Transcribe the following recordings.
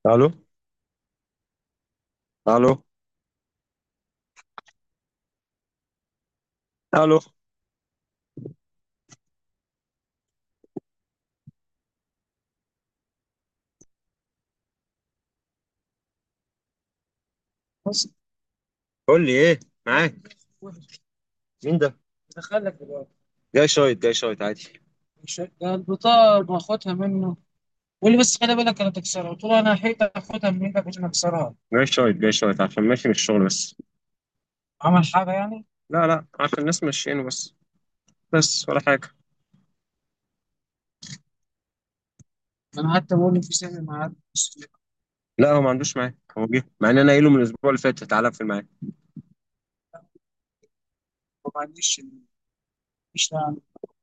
الو الو الو بص قول لي ايه معاك مين ده دخلك دلوقتي جاي شايط جاي شايط عادي مش ده البطاقة باخدها منه قول لي بس خلي بالك انا تكسرها قلت له انا حقيقة اخدها من ايدك عشان اكسرها جاي شايط جاي شايط عشان ماشي من الشغل بس عمل حاجة يعني لا لا عشان الناس ماشيينه بس بس ولا حاجه انا حتى بقول له في سنة معاك بس لا هو ما عندوش معاه هو جه مع ان انا قايله من الاسبوع اللي فات تعالى في معاه ما عنديش مش يعني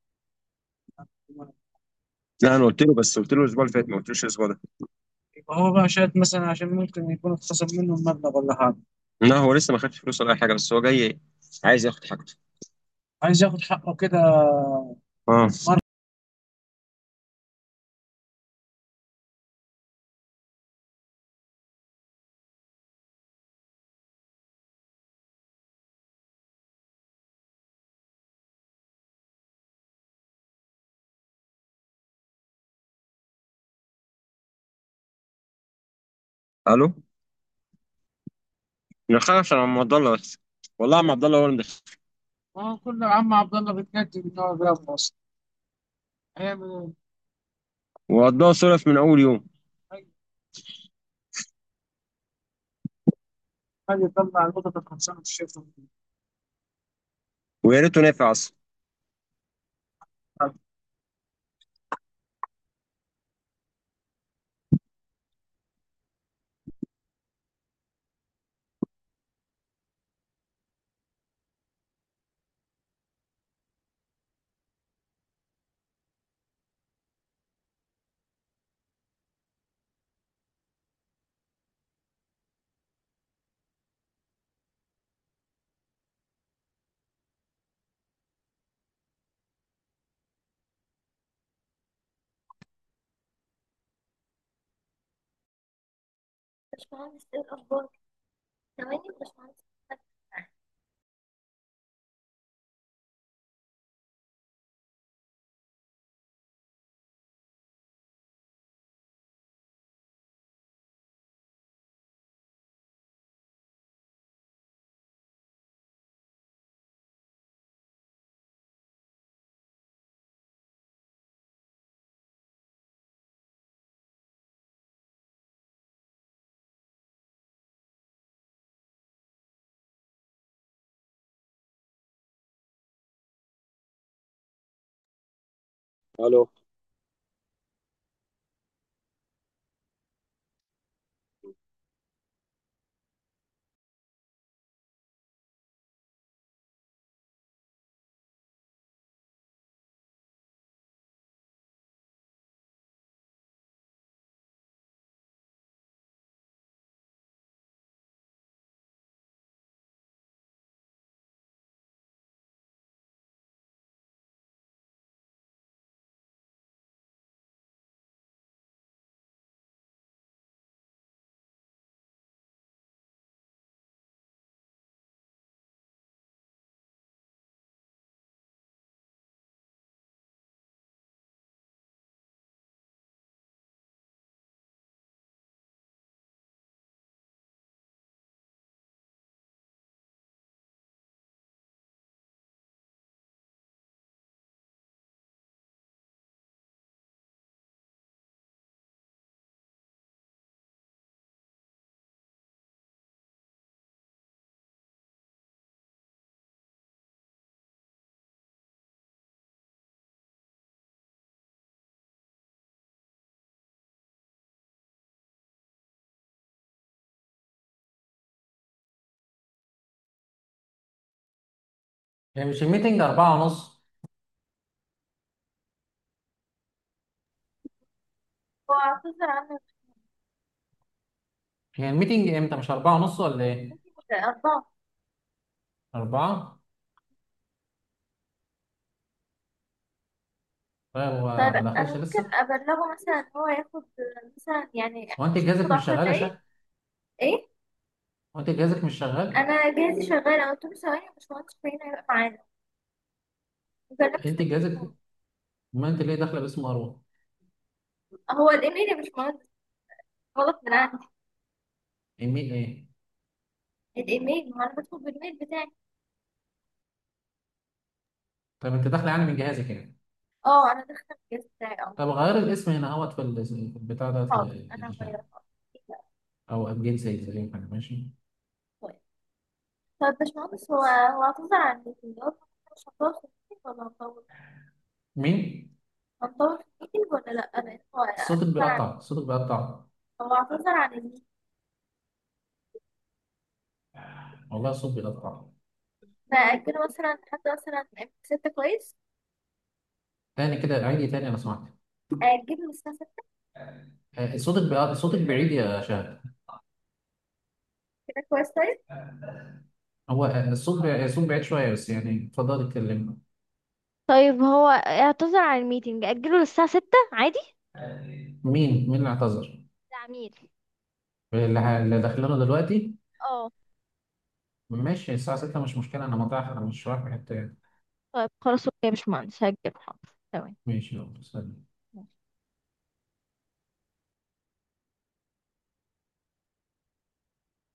لا انا قلت له بس قلت له الاسبوع اللي فات ما قلتلوش الاسبوع ده يبقى هو بقى شايف مثلا عشان ممكن يكون اختصم منه المبلغ ولا حاجة لا هو لسه ما خدش فلوس ولا اي حاجه بس هو جاي عايز ياخد حاجته عايز ياخد حقه كده اه مرة الو نخاف عشان عم عبد الله بس والله عم عبد الله هو اللي مدخل اه كل عم عبد الله بيتكتب ان هو جاب مصر هيعمل ايه؟ وقضاها سلف من اول يوم أي حاجة يطلع القطط الخمسانة في الشركة ويا ريته نافع اصلا باشمهندس ايه الأخبار؟ ثواني يا باشمهندس الو هي مش الميتنج أربعة ونص هو اعتذر عنه هي الميتنج امتى مش أربعة ونص ولا ايه؟ أربعة أربعة طيب هو طيب ما دخلش انا ممكن لسه ابلغه مثلا ان هو ياخد مثلا يعني هو انت مش جهازك ياخد مش 10 شغال يا دقايق شهد ايه هو انت جهازك مش شغال انا جهازي شغال انا قلت له ثواني يا باشمهندس فين هيبقى معانا مكلمش انت جهازك التليفون ما انت ليه داخله باسم اروى هو الايميل يا باشمهندس غلط من عندي ايميل ايه الايميل ما انا بدخل بالايميل بتاعي طيب انت داخله يعني من جهازك يعني اه انا داخله الجهاز بتاعي اه طب غير الاسم هنا اهوت في ال- في البتاع ده حاضر انا ل- هغيرها او ابجيت زي زي حاجه ماشي طيب طيب باشمهندس هو هو اعتذر عن الميتنج هو مش هنطول في الميتنج ولا هنطول مين هنطول في الميتنج ولا لا لان هو صوتك اعتذر عن بيقطع صوتك بيقطع هو اعتذر عن الميتنج والله الصوت بيقطع فأجله مثلا لحد مثلا ستة كويس تاني كده عيدي تاني لو سمحت أجله الساعة ستة آه، صوتك بيقطع صوتك بعيد يا شهد كده كويس طيب هو آه، الصوت بي- الصوت بعيد شويه بس يعني اتفضلي اتكلمي طيب هو اعتذر عن الميتنج أجله للساعة ستة عادي مين مين اللي اعتذر العميل اللي ه- اللي داخلينه دلوقتي اه ماشي الساعه 6 مش مشكله انا متاح انا مش رايح في حته يعني طيب خلاص اوكي يا باشمهندس هجله حاضر تمام ماشي يلا سلام